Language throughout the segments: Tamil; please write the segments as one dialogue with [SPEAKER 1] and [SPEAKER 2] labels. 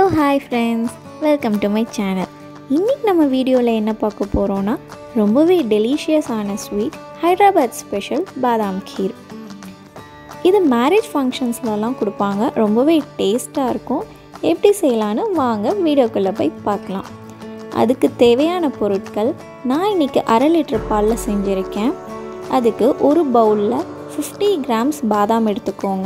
[SPEAKER 1] hello hi friends welcome to my channel இன்றைக்கி நம்ம வீடியோவில் என்ன பார்க்க போகிறோன்னா ரொம்பவே டெலிஷியஸான ஸ்வீட் ஹைதராபாத் ஸ்பெஷல் பாதாம் கீர் இது மேரேஜ் ஃபங்க்ஷன்ஸ்லலாம் கொடுப்பாங்க ரொம்பவே டேஸ்ட்டாக இருக்கும் எப்படி செய்யலான்னு வாங்க வீடியோக்குள்ளே போய் பார்க்கலாம் அதுக்கு தேவையான பொருட்கள் நான் இன்றைக்கி அரை லிட்டர் பாலில் செஞ்சுருக்கேன் அதுக்கு ஒரு பவுலில் ஃபிஃப்டி கிராம்ஸ் பாதாம் எடுத்துக்கோங்க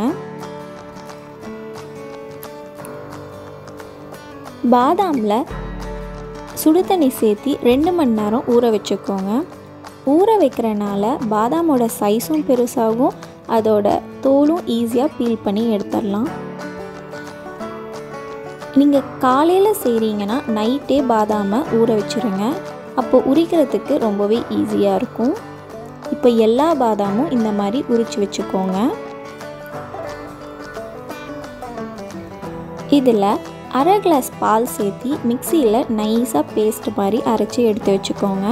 [SPEAKER 1] பாதாமில் சுடு தண்ணி சேர்த்தி ரெண்டு மணி நேரம் ஊற வச்சுக்கோங்க ஊற வைக்கிறனால பாதாமோட சைஸும் பெருசாகும் அதோட தோலும் ஈஸியாக பீல் பண்ணி எடுத்துடலாம் நீங்கள் காலையில் செய்கிறீங்கன்னா நைட்டே பாதாமை ஊற வச்சுருங்க அப்போ உரிக்கிறதுக்கு ரொம்பவே ஈஸியாக இருக்கும் இப்போ எல்லா பாதாமும் இந்த மாதிரி உரித்து வச்சுக்கோங்க இதில் அரை கிளாஸ் பால் சேர்த்தி மிக்சியில் நைஸாக பேஸ்ட் மாதிரி அரைச்சி எடுத்து வச்சுக்கோங்க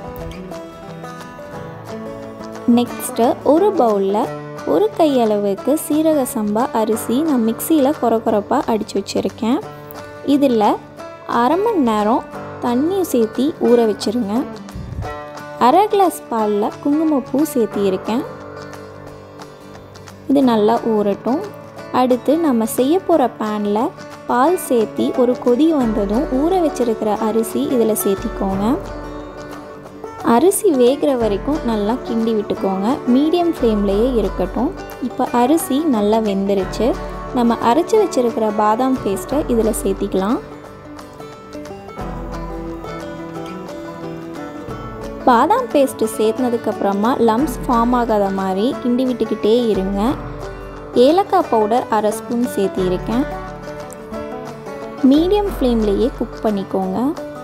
[SPEAKER 1] நெக்ஸ்ட்டு ஒரு பவுலில் ஒரு கையளவுக்கு சீரக சம்பா அரிசி நான் மிக்சியில் குறை குறைப்பாக அடித்து வச்சுருக்கேன் இதில் அரை மணி நேரம் தண்ணி சேர்த்தி ஊற வச்சுருங்க அரை கிளாஸ் பாலில் குங்குமப்பூ சேர்த்தியிருக்கேன் இது நல்லா ஊறட்டும் அடுத்து நம்ம செய்ய போகிற பேனில் பால் சேர்த்தி ஒரு கொதி வந்ததும் ஊற வச்சிருக்கிற அரிசி இதில் சேர்த்திக்கோங்க அரிசி வேகிற வரைக்கும் நல்லா கிண்டி விட்டுக்கோங்க மீடியம் ஃப்ளேம்லேயே இருக்கட்டும் இப்போ அரிசி நல்லா வெந்துருச்சு நம்ம அரைச்சி வச்சிருக்கிற பாதாம் பேஸ்ட்டை இதில் சேர்த்திக்கலாம் பாதாம் பேஸ்ட்டு சேர்த்துனதுக்கப்புறமா லம்ஸ் ஃபார்ம் ஆகாத மாதிரி கிண்டி விட்டுக்கிட்டே இருங்க ஏலக்காய் பவுடர் அரை ஸ்பூன் சேர்த்திருக்கேன் மீடியம் ஃப்ளேம்லேயே குக் பண்ணிக்கோங்க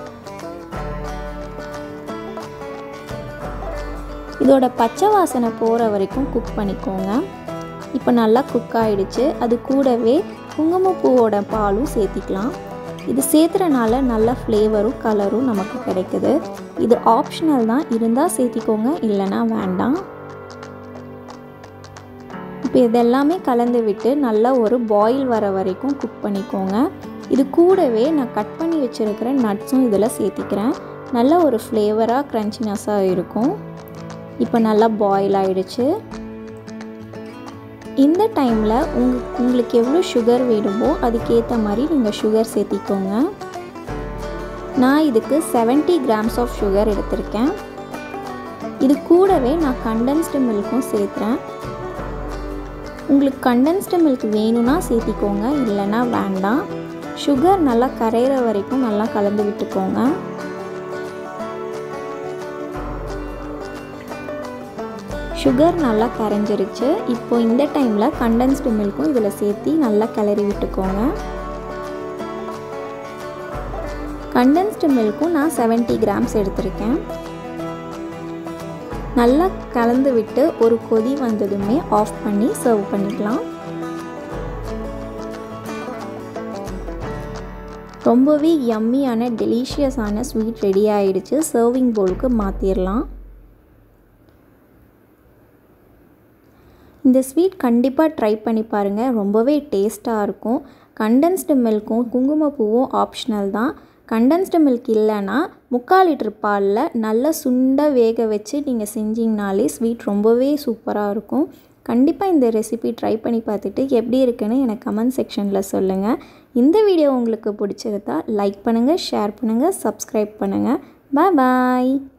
[SPEAKER 1] இதோட பச்சை வாசனை போகிற வரைக்கும் குக் பண்ணிக்கோங்க இப்போ நல்லா குக் ஆகிடுச்சு அது கூடவே குங்குமப்பூவோட பாலும் சேர்த்திக்கலாம் இது சேர்த்துறனால நல்ல ஃப்ளேவரும் கலரும் நமக்கு கிடைக்குது இது ஆப்ஷனல் தான் இருந்தால் சேர்த்திக்கோங்க இல்லைன்னா வேண்டாம் இப்போ இதெல்லாமே கலந்து விட்டு நல்லா ஒரு பாயில் வர வரைக்கும் குக் பண்ணிக்கோங்க இது கூடவே நான் கட் பண்ணி வச்சுருக்கிற நட்ஸும் இதில் சேர்த்திக்கிறேன் நல்ல ஒரு ஃப்ளேவராக க்ரன்ச்சினஸாக இருக்கும் இப்போ நல்லா பாயில் ஆகிடுச்சு இந்த டைமில் உங் உங்களுக்கு எவ்வளோ சுகர் வேணுமோ அதுக்கேற்ற மாதிரி நீங்கள் சுகர் சேர்த்திக்கோங்க நான் இதுக்கு செவன்ட்டி கிராம்ஸ் ஆஃப் சுகர் எடுத்திருக்கேன் இது கூடவே நான் கண்டென்ஸ்டு மில்க்கும் சேர்த்துறேன் உங்களுக்கு கண்டென்ஸ்டு மில்க் வேணும்னா சேர்த்திக்கோங்க இல்லைன்னா வேண்டாம் சுகர் நல்லா கரையிற வரைக்கும் நல்லா கலந்து விட்டுக்கோங்க சுகர் நல்லா கரைஞ்சிருச்சு இப்போ இந்த டைமில் கண்டென்ஸ்டு மில்க்கும் இதில் சேர்த்தி நல்லா கிளறி விட்டுக்கோங்க கண்டென்ஸ்டு மில்க்கும் நான் செவன்ட்டி கிராம்ஸ் எடுத்திருக்கேன் நல்லா கலந்து விட்டு ஒரு கொதி வந்ததுமே ஆஃப் பண்ணி சர்வ் பண்ணிக்கலாம் ரொம்பவே யம்மியான டெலிஷியஸான ஸ்வீட் ரெடி ஆகிடுச்சு சர்விங் பவுலுக்கு மாற்றிடலாம் இந்த ஸ்வீட் கண்டிப்பாக ட்ரை பண்ணி பாருங்கள் ரொம்பவே டேஸ்ட்டாக இருக்கும் கண்டென்ஸ்டு மில்க்கும் குங்குமப்பூவும் ஆப்ஷனல் தான் கண்டென்ஸ்டு மில்க் இல்லைன்னா முக்கால் லிட்டர் பாலில் நல்லா சுண்டாக வேக வச்சு நீங்கள் செஞ்சிங்கனாலே ஸ்வீட் ரொம்பவே சூப்பராக இருக்கும் கண்டிப்பாக இந்த ரெசிபி ட்ரை பண்ணி பார்த்துட்டு எப்படி இருக்குன்னு எனக்கு கமெண்ட் செக்ஷனில் சொல்லுங்கள் இந்த வீடியோ உங்களுக்கு பிடிச்சிருந்தா லைக் பண்ணுங்கள் ஷேர் பண்ணுங்கள் சப்ஸ்கிரைப் பண்ணுங்கள் பாய் பாய்